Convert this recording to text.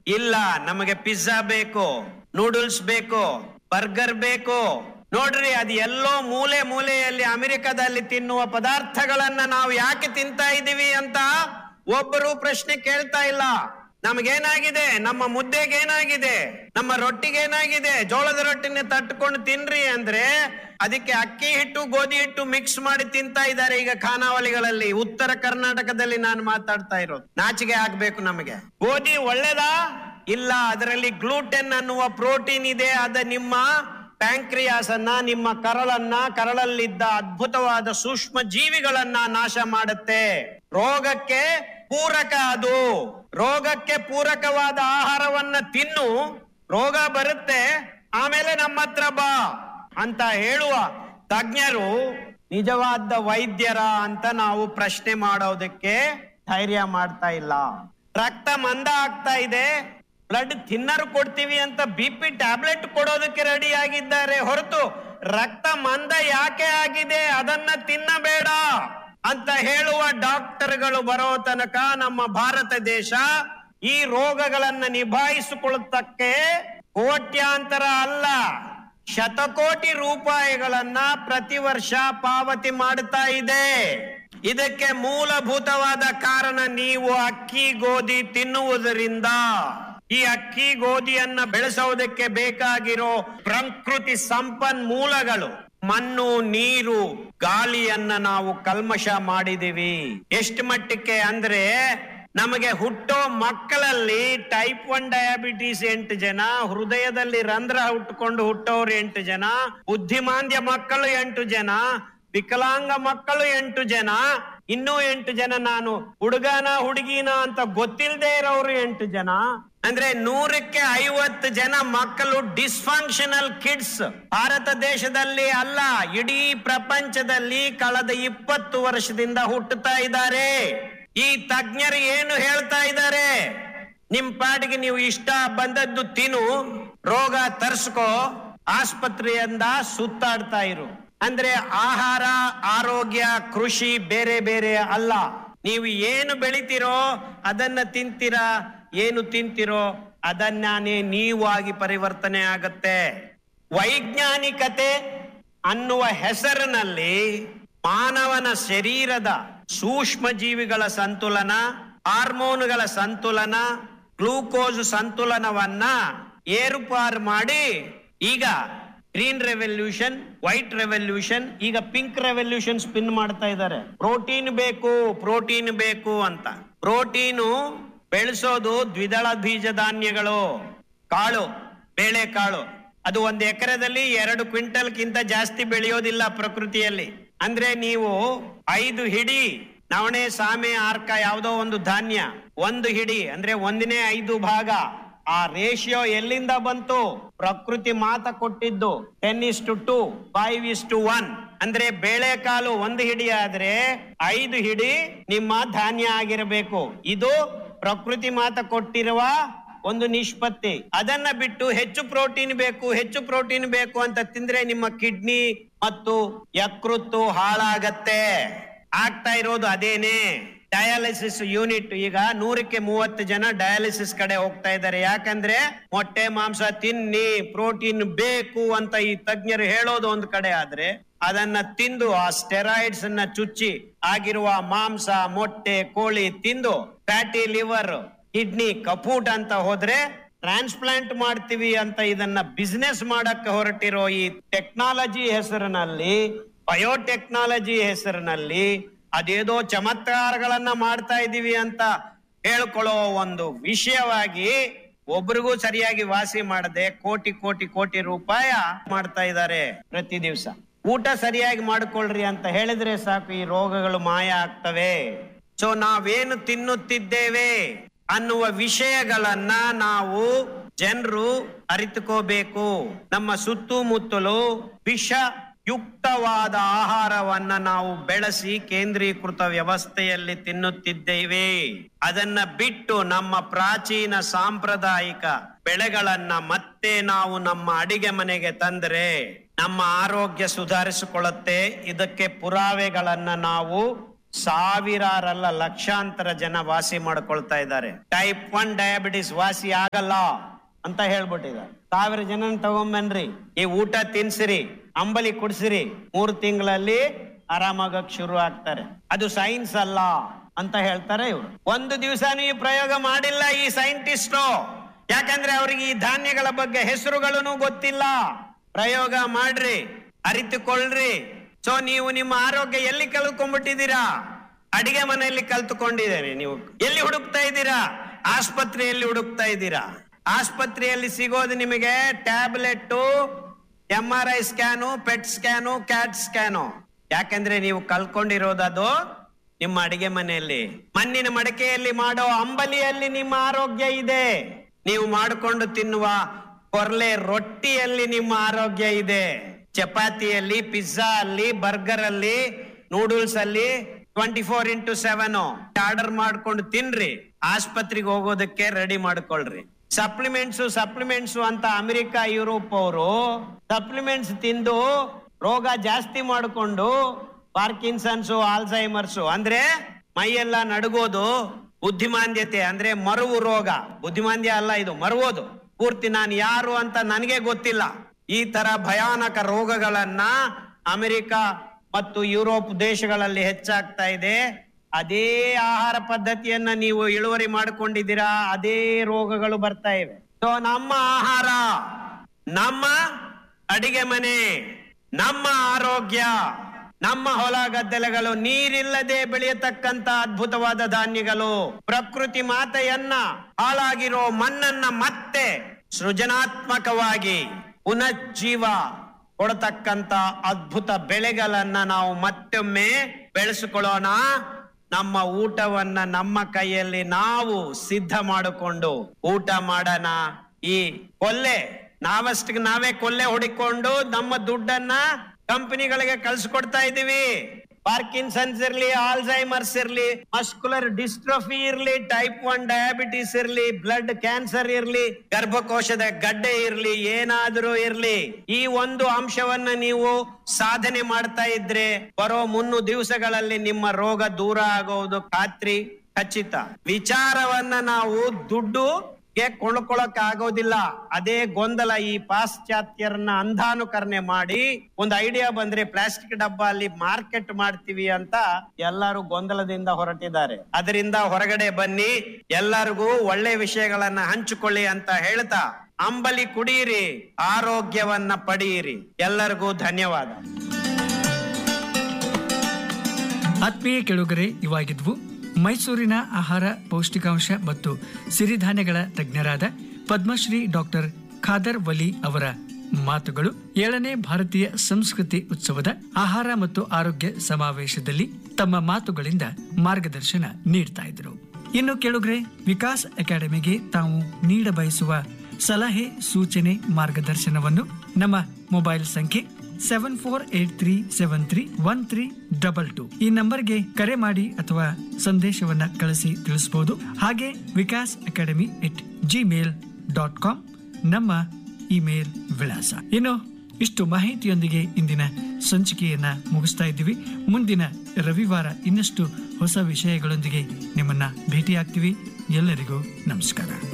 ಇಲ್ಲ ನಮಗೆ ಪಿಜ್ಜಾ ಬೇಕು ನೂಡಲ್ಸ್ ಬೇಕು ಬರ್ಗರ್ ಬೇಕು ನೋಡ್ರಿ ಅದು ಎಲ್ಲೋ ಮೂಲೆ ಮೂಲೆಯಲ್ಲಿ ಅಮೆರಿಕದಲ್ಲಿ ತಿನ್ನುವ ಪದಾರ್ಥಗಳನ್ನ ನಾವು ಯಾಕೆ ತಿಂತಾ ಇದೀವಿ ಅಂತ ಒಬ್ಬರು ಪ್ರಶ್ನೆ ಕೇಳ್ತಾ ಇಲ್ಲ ನಮಗೇನಾಗಿದೆ ನಮ್ಮ ಮುದ್ದೆಗೆ ಏನಾಗಿದೆ ನಮ್ಮ ರೊಟ್ಟಿಗೆ ಏನಾಗಿದೆ ಜೋಳದ ರೊಟ್ಟಿನ ತಟ್ಕೊಂಡು ತಿನ್ರಿ ಅಂದ್ರೆ ಅದಕ್ಕೆ ಅಕ್ಕಿ ಹಿಟ್ಟು ಗೋಧಿ ಹಿಟ್ಟು ಮಿಕ್ಸ್ ಮಾಡಿ ತಿಂತಾ ಇದ್ದಾರೆ ಈಗ ಖಾನಾವಳಿಗಳಲ್ಲಿ ಉತ್ತರ ಕರ್ನಾಟಕದಲ್ಲಿ ನಾನು ಮಾತಾಡ್ತಾ ಇರೋದು ನಾಚಿಕೆ ಆಗ್ಬೇಕು ನಮಗೆ ಗೋಧಿ ಒಳ್ಳೇದಾ ಇಲ್ಲ ಅದರಲ್ಲಿ ಗ್ಲೂಟೆನ್ ಅನ್ನುವ ಪ್ರೋಟೀನ್ ಇದೆ ಅದ ನಿಮ್ಮ ಪ್ಯಾಂಕ್ರಿಯಾಸ್ ಅನ್ನ ನಿಮ್ಮ ಕರಳನ್ನ ಕರಳಲ್ಲಿದ್ದ ಅದ್ಭುತವಾದ ಸೂಕ್ಷ್ಮ ಜೀವಿಗಳನ್ನ ನಾಶ ಮಾಡುತ್ತೆ ರೋಗಕ್ಕೆ ಪೂರಕ ಅದು ರೋಗಕ್ಕೆ ಪೂರಕವಾದ ಆಹಾರವನ್ನ ತಿನ್ನು ರೋಗ ಬರುತ್ತೆ ಆಮೇಲೆ ನಮ್ಮ ಹತ್ರ ಬಾ ಅಂತ ಹೇಳುವ ತಜ್ಞರು ನಿಜವಾದ ವೈದ್ಯರ ಅಂತ ನಾವು ಪ್ರಶ್ನೆ ಮಾಡೋದಕ್ಕೆ ಧೈರ್ಯ ಮಾಡ್ತಾ ಇಲ್ಲ ರಕ್ತ ಮಂದ ಆಗ್ತಾ ಇದೆ ಬ್ಲಡ್ ಥಿನ್ನರ್ ಕೊಡ್ತೀವಿ ಅಂತ ಬಿ ಪಿ ಟ್ಯಾಬ್ಲೆಟ್ ಕೊಡೋದಕ್ಕೆ ರೆಡಿ ಆಗಿದ್ದಾರೆ ಹೊರತು ರಕ್ತ ಮಂದ ಯಾಕೆ ಆಗಿದೆ ಅದನ್ನ ತಿನ್ನಬೇಡ ಅಂತ ಹೇಳುವ ಡಾಕ್ಟರ್ಗಳು ಬರೋ ತನಕ ನಮ್ಮ ಭಾರತ ದೇಶ ಈ ರೋಗಗಳನ್ನ ನಿಭಾಯಿಸಿಕೊಳ್ಳುತ್ತಕ್ಕೆ ಕೋಟ್ಯಾಂತರ ಅಲ್ಲ ಶತಕೋಟಿ ರೂಪಾಯಿಗಳನ್ನ ಪ್ರತಿ ವರ್ಷ ಪಾವತಿ ಮಾಡ್ತಾ ಇದೆ ಇದಕ್ಕೆ ಮೂಲಭೂತವಾದ ಕಾರಣ ನೀವು ಅಕ್ಕಿ ಗೋಧಿ ತಿನ್ನುವುದರಿಂದ ಈ ಅಕ್ಕಿ ಗೋಧಿಯನ್ನ ಬೆಳೆಸೋದಕ್ಕೆ ಬೇಕಾಗಿರೋ ಪ್ರಕೃತಿ ಸಂಪನ್ಮೂಲಗಳು ಮಣ್ಣು ನೀರು ಗಾಳಿಯನ್ನ ನಾವು ಕಲ್ಮಶ ಮಾಡಿದೀವಿ ಎಷ್ಟು ಮಟ್ಟಕ್ಕೆ ಅಂದ್ರೆ ನಮಗೆ ಹುಟ್ಟೋ ಮಕ್ಕಳಲ್ಲಿ ಟೈಪ್ ಒನ್ ಡಯಾಬಿಟೀಸ್ ಎಂಟು ಜನ ಹೃದಯದಲ್ಲಿ ರಂಧ್ರ ಹುಟ್ಟುಕೊಂಡು ಹುಟ್ಟೋರು ಎಂಟು ಜನ ಬುದ್ಧಿಮಾಂದ್ಯ ಮಕ್ಕಳು ಎಂಟು ಜನ ವಿಕಲಾಂಗ ಮಕ್ಕಳು ಎಂಟು ಜನ ಇನ್ನೂ ಎಂಟು ಜನ ನಾನು ಹುಡುಗನ ಹುಡುಗಿನ ಅಂತ ಗೊತ್ತಿಲ್ಲದೆ ಇರೋರು ಎಂಟು ಜನ ಅಂದ್ರೆ ನೂರಕ್ಕೆ ಐವತ್ತು ಜನ ಮಕ್ಕಳು ಡಿಸ್ಫಂಕ್ಷನಲ್ ಕಿಡ್ಸ್ ಭಾರತ ದೇಶದಲ್ಲಿ ಅಲ್ಲ ಇಡೀ ಪ್ರಪಂಚದಲ್ಲಿ ಕಳೆದ ಇಪ್ಪತ್ತು ವರ್ಷದಿಂದ ಹುಟ್ಟುತ್ತಾ ಇದ್ದಾರೆ ಈ ತಜ್ಞರು ಏನು ಹೇಳ್ತಾ ಇದ್ದಾರೆ ನಿಮ್ ಪಾಟಿಗೆ ನೀವು ಇಷ್ಟ ಬಂದದ್ದು ತಿನ್ನು ರೋಗ ತರ್ಸ್ಕೋ ಆಸ್ಪತ್ರೆಯಿಂದ ಸುತ್ತಾಡ್ತಾ ಇರು ಅಂದ್ರೆ ಆಹಾರ ಆರೋಗ್ಯ ಕೃಷಿ ಬೇರೆ ಬೇರೆ ಅಲ್ಲ ನೀವು ಏನು ಬೆಳಿತೀರೋ ಅದನ್ನ ತಿಂತೀರಾ ಏನು ತಿಂತೀರೋ ಅದನ್ನೇ ನೀವು ಆಗಿ ಪರಿವರ್ತನೆ ಆಗತ್ತೆ ವೈಜ್ಞಾನಿಕತೆ ಅನ್ನುವ ಹೆಸರಿನಲ್ಲಿ ಮಾನವನ ಶರೀರದ ಸೂಕ್ಷ್ಮ ಜೀವಿಗಳ ಸಂತುಲನ ಹಾರ್ಮೋನುಗಳ ಸಂತುಲನ ಗ್ಲೂಕೋಸ್ ಸಂತುಲನವನ್ನ ಏರುಪಾರು ಮಾಡಿ ಈಗ ಗ್ರೀನ್ ರೆವಲ್ಯೂಷನ್ ವೈಟ್ ರೆವಲ್ಯೂಷನ್ ಈಗ ಪಿಂಕ್ ರೆವಲ್ಯೂಷನ್ ಸ್ಪಿನ್ ಮಾಡ್ತಾ ಇದ್ದಾರೆ ಪ್ರೋಟೀನ್ ಬೇಕು ಪ್ರೋಟೀನ್ ಬೇಕು ಅಂತ ಪ್ರೋಟೀನು ಬೆಳೆಸೋದು ದ್ವಿದಳ ಬೀಜ ಧಾನ್ಯಗಳು ಕಾಳು ಬೇಳೆ ಕಾಳು ಅದು ಒಂದು ಎಕರೆದಲ್ಲಿ ಎರಡು ಕ್ವಿಂಟಲ್ಗಿಂತ ಜಾಸ್ತಿ ಬೆಳೆಯೋದಿಲ್ಲ ಪ್ರಕೃತಿಯಲ್ಲಿ ಅಂದ್ರೆ ನೀವು ಐದು ಹಿಡಿ ನವಣೆ ಸಾಮೆ ಆರ್ಕ ಯಾವುದೋ ಒಂದು ಧಾನ್ಯ ಒಂದು ಹಿಡಿ ಅಂದ್ರೆ ಒಂದನೇ ಐದು ಭಾಗ ಆ ರೇಷಿಯೋ ಎಲ್ಲಿಂದ ಬಂತು ಪ್ರಕೃತಿ ಮಾತ ಕೊಟ್ಟಿದ್ದು ten is to two five is to one ಅಂದ್ರೆ ಬೇಳೆಕಾಳು ಒಂದು ಹಿಡಿ ಆದ್ರೆ ಐದು ಹಿಡಿ ನಿಮ್ಮ ಧಾನ್ಯ ಆಗಿರಬೇಕು ಇದು ಪ್ರಕೃತಿ ಮಾತ ಕೊಟ್ಟಿರುವ ಒಂದು ನಿಷ್ಪತ್ತಿ ಅದನ್ನ ಬಿಟ್ಟು ಹೆಚ್ಚು ಪ್ರೋಟೀನ್ ಬೇಕು ಹೆಚ್ಚು ಪ್ರೋಟೀನ್ ಬೇಕು ಅಂತ ತಿಂದ್ರೆ ನಿಮ್ಮ ಕಿಡ್ನಿ ಮತ್ತು ಯಕೃತ್ತು ಹಾಳಾಗತ್ತೆ ಆಗ್ತಾ ಇರೋದು ಅದೇನೆ ಡಯಾಲಿಸಿಸ್ ಯೂನಿಟ್ ಈಗ ನೂರಕ್ಕೆ ಮೂವತ್ತು ಜನ ಡಯಾಲಿಸಿಸ್ ಕಡೆ ಹೋಗ್ತಾ ಇದ್ದಾರೆ ಯಾಕಂದ್ರೆ ಮೊಟ್ಟೆ ಮಾಂಸ ತಿನ್ನಿ ಪ್ರೋಟೀನ್ ಬೇಕು ಅಂತ ಈ ತಜ್ಞರು ಹೇಳೋದು ಒಂದ್ ಕಡೆ ಆದ್ರೆ ಅದನ್ನ ತಿಂದು ಆ ಸ್ಟೆರಾಯ್ಡ್ಸ್ ಅನ್ನ ಚುಚ್ಚಿ ಆಗಿರುವ ಮಾಂಸ ಮೊಟ್ಟೆ ಕೋಳಿ ತಿಂದು ಫ್ಯಾಟಿ ಲಿವರ್ ಕಿಡ್ನಿ ಕಪೂಟ್ ಅಂತ ಹೋದ್ರೆ ಟ್ರಾನ್ಸ್ಪ್ಲಾಂಟ್ ಮಾಡ್ತೀವಿ ಅಂತ ಇದನ್ನ ಬಿಸ್ನೆಸ್ ಮಾಡಕ್ಕೆ ಹೊರಟಿರೋ ಈ ಟೆಕ್ನಾಲಜಿ ಹೆಸರಿನಲ್ಲಿ ಬಯೋಟೆಕ್ನಾಲಜಿ ಹೆಸರಿನಲ್ಲಿ ಅದೇದೋ ಚಮತ್ಕಾರಗಳನ್ನ ಮಾಡ್ತಾ ಇದೀವಿ ಅಂತ ಹೇಳ್ಕೊಳ್ಳೋ ಒಂದು ವಿಷಯವಾಗಿ ಒಬ್ರಿಗೂ ಸರಿಯಾಗಿ ವಾಸಿ ಮಾಡದೆ ಕೋಟಿ ಕೋಟಿ ಕೋಟಿ ರೂಪಾಯ ಮಾಡ್ತಾ ಇದ್ದಾರೆ ಪ್ರತಿ ದಿವಸ ಊಟ ಸರಿಯಾಗಿ ಮಾಡ್ಕೊಳ್ರಿ ಅಂತ ಹೇಳಿದ್ರೆ ಸಾಕು ಈ ರೋಗಗಳು ಮಾಯ ಆಗ್ತವೆ ಸೊ ನಾವೇನು ತಿನ್ನುತ್ತಿದ್ದೇವೆ ಅನ್ನುವ ವಿಷಯಗಳನ್ನ ನಾವು ಜನರು ಅರಿತುಕೋಬೇಕು ನಮ್ಮ ಸುತ್ತಮುತ್ತಲು ವಿಷ ಯುಕ್ತವಾದ ಆಹಾರವನ್ನ ನಾವು ಬೆಳೆಸಿ ಕೇಂದ್ರೀಕೃತ ವ್ಯವಸ್ಥೆಯಲ್ಲಿ ತಿನ್ನುತ್ತಿದ್ದೇವೆ ಅದನ್ನ ಬಿಟ್ಟು ನಮ್ಮ ಪ್ರಾಚೀನ ಸಾಂಪ್ರದಾಯಿಕ ಬೆಳೆಗಳನ್ನ ಮತ್ತೆ ನಾವು ನಮ್ಮ ಅಡಿಗೆ ಮನೆಗೆ ತಂದ್ರೆ ನಮ್ಮ ಆರೋಗ್ಯ ಸುಧಾರಿಸಿಕೊಳ್ಳುತ್ತೆ ಇದಕ್ಕೆ ಪುರಾವೆಗಳನ್ನ ನಾವು ಸಾವಿರಾರಲ್ಲ ಲಕ್ಷಾಂತರ ಜನ ವಾಸಿ ಮಾಡ್ಕೊಳ್ತಾ ಇದ್ದಾರೆ ಟೈಪ್ ಒನ್ ಡಯಾಬಿಟಿಸ್ ವಾಸಿ ಆಗಲ್ಲ ಅಂತ ಹೇಳ್ಬಿಟ್ಟಿದ್ದಾರೆ ಸಾವಿರ ಜನ ತಗೊಂಬನ್ರಿ ಈ ಊಟ ತಿನ್ಸಿರಿ ಅಂಬಲಿ ಕುಡ್ಸಿರಿ ಮೂರು ತಿಂಗಳಲ್ಲಿ ಆರಾಮಾಗಕ್ ಶುರು ಆಗ್ತಾರೆ ಅದು ಸೈನ್ಸ್ ಅಲ್ಲ ಅಂತ ಹೇಳ್ತಾರೆ ಇವರು ಒಂದು ದಿವಸ ನೀವು ಪ್ರಯೋಗ ಮಾಡಿಲ್ಲ ಈ ಸೈಂಟಿಸ್ಟು ಯಾಕಂದ್ರೆ ಅವ್ರಿಗೆ ಈ ಧಾನ್ಯಗಳ ಬಗ್ಗೆ ಹೆಸರುಗಳನ್ನು ಗೊತ್ತಿಲ್ಲ ಪ್ರಯೋಗ ಮಾಡ್ರಿ ಅರಿತುಕೊಳ್ಳ್ರಿ ಸೊ ನೀವು ನಿಮ್ಮ ಆರೋಗ್ಯ ಎಲ್ಲಿ ಕಳ್ಕೊಂಡ್ಬಿಟ್ಟಿದ್ದೀರಾ ಅಡಿಗೆ ಮನೆಯಲ್ಲಿ ಕಲ್ತುಕೊಂಡಿದ್ದೀರಿ ನೀವು ಎಲ್ಲಿ ಹುಡುಕ್ತಾ ಇದ್ದೀರಾ ಆಸ್ಪತ್ರೆಯಲ್ಲಿ ಹುಡುಕ್ತಾ ಇದ್ದೀರಾ ಆಸ್ಪತ್ರೆಯಲ್ಲಿ ಸಿಗೋದು ನಿಮಗೆ tablet M R I scan PET scan CAT scan ಯಾಕಂದ್ರೆ ನೀವು ಕಲ್ಕೊಂಡಿರೋದದು ನಿಮ್ಮ ಅಡಿಗೆ ಮನೆಯಲ್ಲಿ ಮಣ್ಣಿನ ಮಡಕೆಯಲ್ಲಿ ಮಾಡೋ ಅಂಬಲಿಯಲ್ಲಿ ನಿಮ್ಮ ಆರೋಗ್ಯ ಇದೆ ನೀವು ಮಾಡಿಕೊಂಡು ತಿನ್ನುವ ಕೊರ್ಲೆ ರೊಟ್ಟಿಯಲ್ಲಿ ನಿಮ್ಮ ಆರೋಗ್ಯ ಇದೆ ಚಪಾತಿಯಲ್ಲಿ ಪಿಜ್ಜಾ ಅಲ್ಲಿ ಬರ್ಗರ್ ಅಲ್ಲಿ ನೂಡಲ್ಸ್ ಅಲ್ಲಿ twenty four into seven order ಮಾಡ್ಕೊಂಡು ತಿನ್ರಿ ಆಸ್ಪತ್ರೆಗೆ ಹೋಗೋದಕ್ಕೆ ರೆಡಿ ಮಾಡ್ಕೊಳ್ರಿ ಸಪ್ಲಿಮೆಂಟ್ಸ್ ಸಪ್ಲಿಮೆಂಟ್ಸ್ ಅಂತ ಅಮೆರಿಕ ಯುರೋಪ್ ಅವರು ಸಪ್ಲಿಮೆಂಟ್ಸ್ ತಿಂದು ರೋಗ ಜಾಸ್ತಿ ಮಾಡಿಕೊಂಡು ಪಾರ್ಕಿನ್ಸನ್ಸ್ ಆಲ್ಝೈಮರ್ಸ್ ಅಂದ್ರೆ ಮೈಯೆಲ್ಲ ನಡುಗೋದು ಬುದ್ಧಿಮಾಂದ್ಯತೆ ಅಂದ್ರೆ ಮರುವು ರೋಗ ಬುದ್ಧಿಮಾಂದ್ಯ ಅಲ್ಲ ಇದು ಮರುವುದು ಪೂರ್ತಿ ನಾನು ಯಾರು ಅಂತ ನನಗೆ ಗೊತ್ತಿಲ್ಲ ಈ ತರ ಭಯಾನಕ ರೋಗಗಳನ್ನ ಅಮೆರಿಕ ಮತ್ತು ಯುರೋಪ್ ದೇಶಗಳಲ್ಲಿ ಹೆಚ್ಚಾಗ್ತಾ ಇದೆ ಅದೇ ಆಹಾರ ಪದ್ಧತಿಯನ್ನ ನೀವು ಇಳುವರಿ ಮಾಡಿಕೊಂಡಿದ್ದೀರಾ ಅದೇ ರೋಗಗಳು ಬರ್ತಾ ಇವೆ ಸೊ ನಮ್ಮ ಆಹಾರ ನಮ್ಮ ಅಡಿಗೆ ಮನೆ ನಮ್ಮ ಆರೋಗ್ಯ ನಮ್ಮ ಹೊಲ ಗದ್ದೆಲೆಗಳು ನೀರಿಲ್ಲದೆ ಬೆಳೆಯತಕ್ಕಂತ ಅದ್ಭುತವಾದ ಧಾನ್ಯಗಳು ಪ್ರಕೃತಿ ಮಾತೆಯನ್ನ ಹಾಳಾಗಿರೋ ಮಣ್ಣನ್ನ ಮತ್ತೆ ಸೃಜನಾತ್ಮಕವಾಗಿ ಪುನಜ್ಜೀವ ಕೊಡತಕ್ಕಂತ ಅದ್ಭುತ ಬೆಳೆಗಳನ್ನ ನಾವು ಮತ್ತೊಮ್ಮೆ ಬೆಳೆಸಿಕೊಳ್ಳೋಣ ನಮ್ಮ ಊಟವನ್ನ ನಮ್ಮ ಕೈಯಲ್ಲಿ ನಾವು ಸಿದ್ಧ ಮಾಡಿಕೊಂಡು ಊಟ ಮಾಡೋಣ ಈ ಕೊಲ್ಲೆ ನಾವಷ್ಟಿಗೆ ನಾವೇ ಕೊಲ್ಲೆ ಹೊಡಿಕೊಂಡು ನಮ್ಮ ದುಡ್ಡನ್ನ ಕಂಪನಿಗಳಿಗೆ ಕಳ್ಸಿಕೊಡ್ತಾ ಇದೀವಿ ಪಾರ್ಕಿನ್ಸನ್ಸ್ ಇರ್ಲಿ ಆಲ್ಝೈಮರ್ಸ್ ಇರ್ಲಿ ಮಸ್ಕುಲರ್ ಡಿಸ್ಟ್ರೋಫಿ ಇರ್ಲಿ ಟೈಪ್ ಒನ್ ಡಯಾಬಿಟಿಸ್ ಇರ್ಲಿ ಬ್ಲಡ್ ಕ್ಯಾನ್ಸರ್ ಇರ್ಲಿ ಗರ್ಭಕೋಶದ ಗಡ್ಡೆ ಇರ್ಲಿ ಏನಾದ್ರೂ ಇರ್ಲಿ ಈ ಒಂದು ಅಂಶವನ್ನ ನೀವು ಸಾಧನೆ ಮಾಡ್ತಾ ಇದ್ರೆ ಬರೋ ಮುನ್ನು ದಿವಸಗಳಲ್ಲಿ ನಿಮ್ಮ ರೋಗ ದೂರ ಆಗೋದು ಖಾತ್ರಿ ಖಚಿತ ವಿಚಾರವನ್ನ ನಾವು ದುಡ್ಡು ಗೆ ಕೊಂಡ್ಕೊಳಕ್ ಆಗೋದಿಲ್ಲ ಅದೇ ಗೊಂದಲ ಈ ಪಾಶ್ಚಾತ್ಯರನ್ನ ಅಂಧಾನುಕರಣೆ ಮಾಡಿ ಒಂದು ಐಡಿಯಾ ಬಂದ್ರೆ ಪ್ಲಾಸ್ಟಿಕ್ ಡಬ್ಬ ಅಲ್ಲಿ ಮಾರ್ಕೆಟ್ ಮಾಡ್ತೀವಿ ಅಂತ ಎಲ್ಲರೂ ಗೊಂದಲದಿಂದ ಹೊರಟಿದ್ದಾರೆ ಅದರಿಂದ ಹೊರಗಡೆ ಬನ್ನಿ ಎಲ್ಲರಿಗೂ ಒಳ್ಳೆ ವಿಷಯಗಳನ್ನ ಹಂಚಿಕೊಳ್ಳಿ ಅಂತ ಹೇಳ್ತಾ ಅಂಬಲಿ ಕುಡಿಯಿರಿ ಆರೋಗ್ಯವನ್ನ ಪಡೆಯಿರಿ ಎಲ್ಲರಿಗೂ ಧನ್ಯವಾದ ಆತ್ಮೀಯ ಕೆಳುಗರೆ ಇವಾಗಿದ್ವು ಮೈಸೂರಿನ ಆಹಾರ ಪೌಷ್ಟಿಕಾಂಶ ಮತ್ತು ಸಿರಿಧಾನ್ಯಗಳ ತಜ್ಞರಾದ ಪದ್ಮಶ್ರೀ ಡಾಕ್ಟರ್ ಖಾದರ್ ವಲಿ ಅವರ ಮಾತುಗಳು ಏಳನೇ ಭಾರತೀಯ ಸಂಸ್ಕೃತಿ ಉತ್ಸವದ ಆಹಾರ ಮತ್ತು ಆರೋಗ್ಯ ಸಮಾವೇಶದಲ್ಲಿ ತಮ್ಮ ಮಾತುಗಳಿಂದ ಮಾರ್ಗದರ್ಶನ ನೀಡ್ತಾ ಇದ್ರು ಇನ್ನು ಕೆಳುಗ್ರೆ ವಿಕಾಸ್ ಅಕಾಡೆಮಿಗೆ ತಾವು ನೀಡಬಯಸುವ ಸಲಹೆ ಸೂಚನೆ ಮಾರ್ಗದರ್ಶನವನ್ನು ನಮ್ಮ ಮೊಬೈಲ್ ಸಂಖ್ಯೆ seven four eight three seven three one three double two ಈ ನಂಬರ್ಗೆ ಕರೆ ಮಾಡಿ ಅಥವಾ ಸಂದೇಶವನ್ನ ಕಳಿಸಿ ತಿಳಿಸಬಹುದು ಹಾಗೆ Vikas academy at Gmail dot com ನಮ್ಮ ಇಮೇಲ್ ವಿಳಾಸ ಇನ್ನು ಇಷ್ಟು ಮಾಹಿತಿಯೊಂದಿಗೆ ಇಂದಿನ ಸಂಚಿಕೆಯನ್ನ ಮುಗಿಸ್ತಾ ಇದ್ದೀವಿ ಮುಂದಿನ ರವಿವಾರ ಇನ್ನಷ್ಟು ಹೊಸ ವಿಷಯಗಳೊಂದಿಗೆ ನಿಮ್ಮನ್ನ ಭೇಟಿಯಾಗ್ತೀವಿ ಎಲ್ಲರಿಗೂ ನಮಸ್ಕಾರ